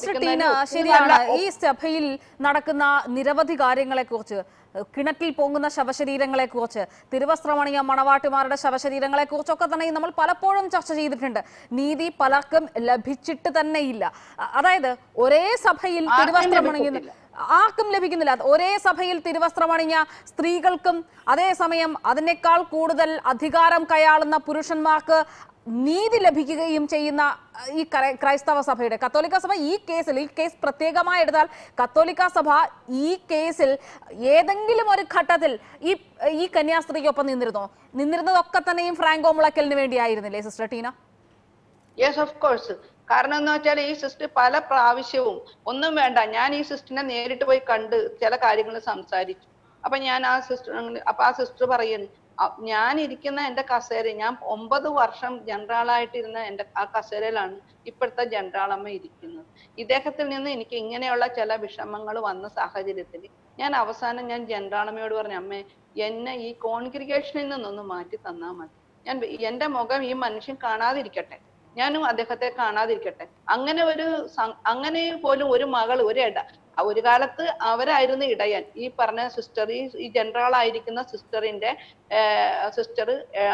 Sister Tina പ്രവർത്തിക്കുന്നതിന് ഒത്തിരി ശരിയാണ് നല്ല ഈ സഭയിൽ നടക്കുന്ന നിരവധി കാര്യങ്ങളെക്കുറിച്ച് കിണറ്റിൽ പൊങ്ങുന്ന ശവശരീരങ്ങളെ കുറിച്ച് തിരുവസ്ത്രമണിയ മണവാട്ടിമാരുടെ ശവശരീരങ്ങളെ കുറിച്ചൊക്കെ തന്നെ നമ്മൾ പലപ്പോഴും ചർച്ച ചെയ്തിട്ടുണ്ട് നീതി പലർക്കും ലഭിച്ചിട്ട് തന്നെയില്ല അ- അതായത് ഒരേ സഭയിൽ ആർക്കും തിരുവസ്ത്രമണിയുന്ന ലഭിച്ചിട്ടില്ല. ആർക്കും ലഭിക്കുന്നില്ല ഒരേ സഭയിൽ തിരുവസ്ത്രമണിഞ്ഞ സ്ത്രീകൾക്കും അതേസമയം അതിനേക്കാൾ കൂടുതൽ അധികാരം കൈയാളുന്ന പുരുഷന്മാർക്ക് നീതി ലഭിക്കുകയും ചെയ്യുന്ന അഹ്, ഈ ക്രൈ- ക്രൈസ്തവ സഭയുടെ കത്തോലിക്ക സഭ ഈ കേസിൽ ഈ കേസ് പ്രത്യേകമായി എടുത്താൽ കത്തോലിക്ക സഭ ഈ കേസിൽ ഏതെങ്കിലും ഒരു ഘട്ടത്തിൽ ഈ ഈ കന്യാസ്ത്രീക്കൊപ്പം നിന്നിരുന്നോ നിന്നിരുന്നതൊക്കെ തന്നെയും ഫ്രാങ്കോ മുളയ്ക്കലിന് വേണ്ടിയായിരുന്നില്ലേ sister Teena yes of course കാരണം എന്ന് വെച്ചാൽ ഈ സിസ്റ്റർ പല പ്രാവശ്യവും ഒന്നും വേണ്ട ഞാൻ ഈ സിസ്റ്ററിനെ നേരിട്ട് പോയി കണ്ട് ചില കാര്യങ്ങൾ സംസാരിച്ചു അപ്പൊ ഞാൻ ആ സിസ്റ്റർ അപ്പൊ ആ സിസ്റ്റർ പറയുന്നു "അ- ഞാൻ ഇരിക്കുന്ന എന്റെ കസേര ഞാൻ ഒമ്പത് വർഷം ജനറാളായിട്ടിരുന്ന എന്റെ ആ കസേരയിലാണ് ഇപ്പോഴത്തെ ജനറാളമ്മ ഇരിക്കുന്നത് ഇദ്ദേഹത്തിൽ നിന്ന് എനിക്ക് ഇങ്ങനെയുള്ള ചില വിഷമങ്ങൾ വന്ന സാഹചര്യത്തിൽ ഞാൻ അവസാനം ഞാൻ ജനറാളമ്മയോട് പറഞ്ഞു അമ്മേ എന്നെ ഈ കോൺഗ്രിഗേഷനിൽ നിന്നൊന്ന് മാറ്റി തന്നാൽ മതി ഞാൻ എന്റെ മുഖം ഈ മനുഷ്യൻ കാണാതിരിക്കട്ടെ ഞാനും അദ്ദേഹത്തെ കാണാതിരിക്കട്ടെ അങ്ങനെ ഒരു സം- അങ്ങനെ പോലും ഒരു മകൾ ഒരു ഇട ആ ഒരു കാലത്ത് അവരായിരുന്നു ഇടയൻ ഈ പറഞ്ഞ സിസ്റ്റർ ഈ ഈ ജനറൽ ആയിരിക്കുന്ന സിസ്റ്ററിന്റെ സിസ്റ്റർ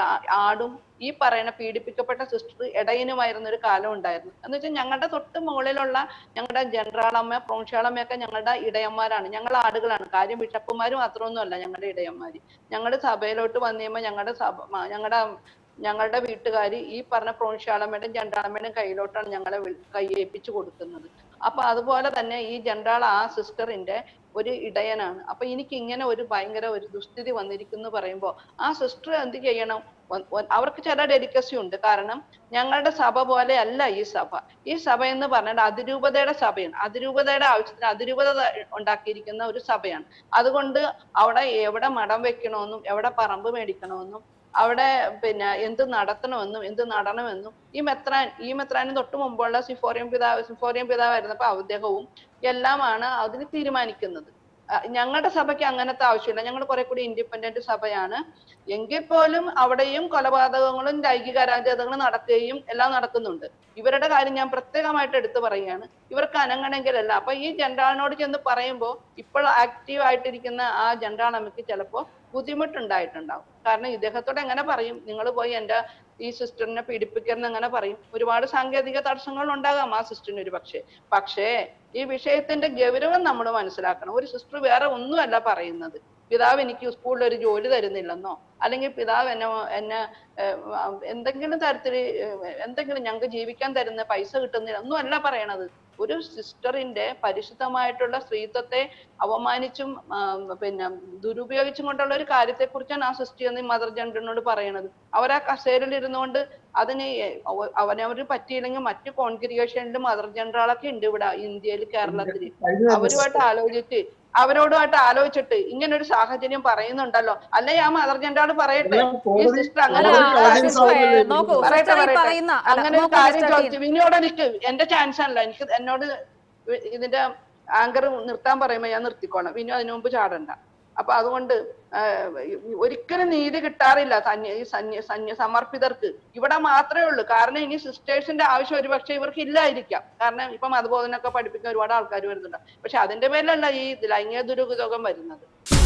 ആടും ഈ പറയുന്ന പീഡിപ്പിക്കപ്പെട്ട സിസ്റ്റർ ഇടയനുമായിരുന്ന ഒരു കാലം ഉണ്ടായിരുന്നു എന്ന് വെച്ചാൽ ഞങ്ങളുടെ തൊട്ട് മുകളിലുള്ള ഞങ്ങളുടെ ജനറാളമ്മ പ്രോൺഷ്യാളമ്മയൊക്കെ ഞങ്ങളുടെ ഇടയന്മാരാണ് ഞങ്ങൾ ആടുകളാണ് കാര്യം ബിഷപ്പുമാർ മാത്രമൊന്നും അല്ല ഞങ്ങളുടെ ഇടയന്മാര് ഞങ്ങളുടെ സഭയിലോട്ട് വന്നു കഴിയുമ്പോൾ ഞങ്ങളുടെ സഭ മ- ഞങ്ങളുടെ ഞങ്ങളുടെ വീട്ടുകാർ ഈ പറഞ്ഞ പ്രോൺഷ്യാളമ്മയുടെയും ജണ്ടാളമ്മയുടെയും കയ്യിലോട്ടാണ് ഞങ്ങളെ വിളി- കയ്യേൽപ്പിച്ചു കൊടുക്കുന്നത് അപ്പൊ അതുപോലെ തന്നെ ഈ ജണ്ടാൾ ആ സിസ്റ്ററിന്റെ ഒരു ഇടയനാണ് അപ്പൊ എനിക്ക് ഇങ്ങനെ ഒരു ഭയങ്കര ഒരു ദുസ്ഥിതി വന്നിരിക്കുന്നു പറയുമ്പോൾ ആ സിസ്റ്റർ എന്ത് ചെയ്യണം ഒ- ഒ- അവർക്ക് ചില ഡെലിക്കസി ഉണ്ട് കാരണം ഞങ്ങളുടെ സഭ പോലെ അല്ല ഈ സഭ ഈ സഭ എന്ന് പറഞ്ഞാൽ അതിരൂപതയുടെ സഭയാണ് അതിരൂപതയുടെ ആവശ്യത്തിന് അതിരൂപത ഉണ്ടാക്കിയിരിക്കുന്ന ഒരു സഭയാണ് അതുകൊണ്ട് അവിടെ എവിടെ മഠം വെക്കണമെന്നും എവിടെ പറമ്പ് മേടിക്കണമെന്നും അവിടെ പിന്നെ എന്ത് നടത്തണമെന്നും എന്ത് നടണമെന്നും ഈ മെത്രാൻ ഈ മെത്രാനും തൊട്ട് മുമ്പുള്ള സിഫോറിയം പിതാവ് സിഫോറിയം പിതാവായിരുന്നപ്പോ അദ്ദേഹവും എല്ലാമാണ് അതിന് തീരുമാനിക്കുന്നത് അഹ് ഞങ്ങളുടെ സഭയ്ക്ക് അങ്ങനത്തെ ആവശ്യമില്ല ഞങ്ങൾ കുറെ കൂടി ഇൻഡിപെൻഡന്റ് സഭയാണ് എങ്കിൽ പോലും അവിടെയും കൊലപാതകങ്ങളും ലൈംഗിക അരാജകതകളും നടക്കുകയും എല്ലാം നടക്കുന്നുണ്ട് ഇവരുടെ കാര്യം ഞാൻ പ്രത്യേകമായിട്ട് എടുത്തു പറയുകയാണ് ഇവർക്ക് അനങ്ങണമെങ്കിലല്ല അപ്പൊ ഈ ജനറാളിനോട് ചെന്ന് പറയുമ്പോൾ ഇപ്പോൾ ആക്റ്റീവ് ആയിട്ടിരിക്കുന്ന ആ ജനറാളമ്മയ്ക്ക് ചിലപ്പോൾ ബുദ്ധിമുട്ടുണ്ടായിട്ടുണ്ടാവും കാരണം ഇദ്ദേഹത്തോട് എങ്ങനെ പറയും നിങ്ങൾ പോയി എൻ്റെ ഈ സിസ്റ്ററിനെ പീഡിപ്പിക്കരുന്ന് എങ്ങനെ പറയും ഒരുപാട് സാങ്കേതിക തടസ്സങ്ങൾ ഉണ്ടാകാം ആ സിസ്റ്ററിന് ഒരു പക്ഷേ പക്ഷേ ഈ വിഷയത്തിന്റെ ഗൗരവം നമ്മൾ മനസ്സിലാക്കണം ഒരു സിസ്റ്റർ വേറെ ഒന്നുമല്ല പറയുന്നത് പിതാവ് എനിക്ക് സ്കൂളിൽ ഒരു ജോലി തരുന്നില്ലെന്നോ അല്ലെങ്കിൽ പിതാവ് എന്നെ എന്നെ ഏഹ്, എന്തെങ്കിലും തരത്തിൽ എന്തെങ്കിലും ഞങ്ങൾക്ക് ജീവിക്കാൻ തരുന്ന പൈസ കിട്ടുന്നില്ല ഒന്നും അല്ല പറയണത് ഒരു സിസ്റ്ററിന്റെ പരിശുദ്ധമായിട്ടുള്ള സ്ത്രീത്വത്തെ അവമാനിച്ചും ആ, പിന്നെ ദുരുപയോഗിച്ചും കൊണ്ടുള്ള ഒരു കാര്യത്തെ കുറിച്ചാണ് ആ സിസ്റ്റർ എന്ന് മദർ ജനറലിനോട് പറയണത് അവർ ആ കസേരയിൽ ഇരുന്നുകൊണ്ട് അതിന് അവ- അവനവര് പറ്റിയില്ലെങ്കിൽ മറ്റു കോൺഗ്രിഗേഷനിലും മദർ ജനറലൊക്കെ ഉണ്ട് ഇവിടെ ഇന്ത്യയിൽ കേരളത്തിൽ അവരുമായിട്ട് ആലോചിച്ച് അവരോടുമായിട്ട് ആലോചിച്ചിട്ട് ഇങ്ങനെ ഒരു സാഹചര്യം പറയുന്നുണ്ടല്ലോ അല്ലെ ആ മദർ ജനറൽ പറയട്ടെ ഈ സിസ്റ്റർ അങ്ങനെ അല്ല, ഒരു കാര്യം സിസ്റ്ററെ, നോക്കൂ പറയട്ടെ സിസ്റ്റർ ഈ പറയട്ടെ പറയുന്ന അല്ല, അങ്ങനെ ഒരു നോക്കൂ കാര്യം സിസ്റ്റർ ചോദിച്ചു വിനിയോട് എനിക്ക് എന്റെ ചാൻസ് അല്ല എനിക്ക് എന്നോട് വി- ഇതിന്റെ ആങ്കർ നിർത്താൻ പറയുമ്പോ ഞാൻ നിർത്തിക്കോളാം വിനു അതിനു മുമ്പ് ചാടണ്ട അപ്പൊ അതുകൊണ്ട് ആ, ഒരിക്കലും നീതി കിട്ടാറില്ല സന്യ ഈ സന്യ സന്യ സമർപ്പിതർക്ക് ഇവിടെ മാത്രമേ ഉള്ളൂ കാരണം ഇനി സിസ്റ്റേഴ്സിന്റെ ആവശ്യം ഒരുപക്ഷെ ഇവർക്ക് ഇല്ലായിരിക്കാം കാരണം ഇപ്പൊ മതബോധനൊക്കെ പഠിപ്പിക്കാൻ ഒരുപാട് ആൾക്കാർ വരുന്നുണ്ട് പക്ഷെ അതിന്റെ പേരിലല്ല ഈ ലൈംഗിക ദുരുപയോഗം വരുന്നത്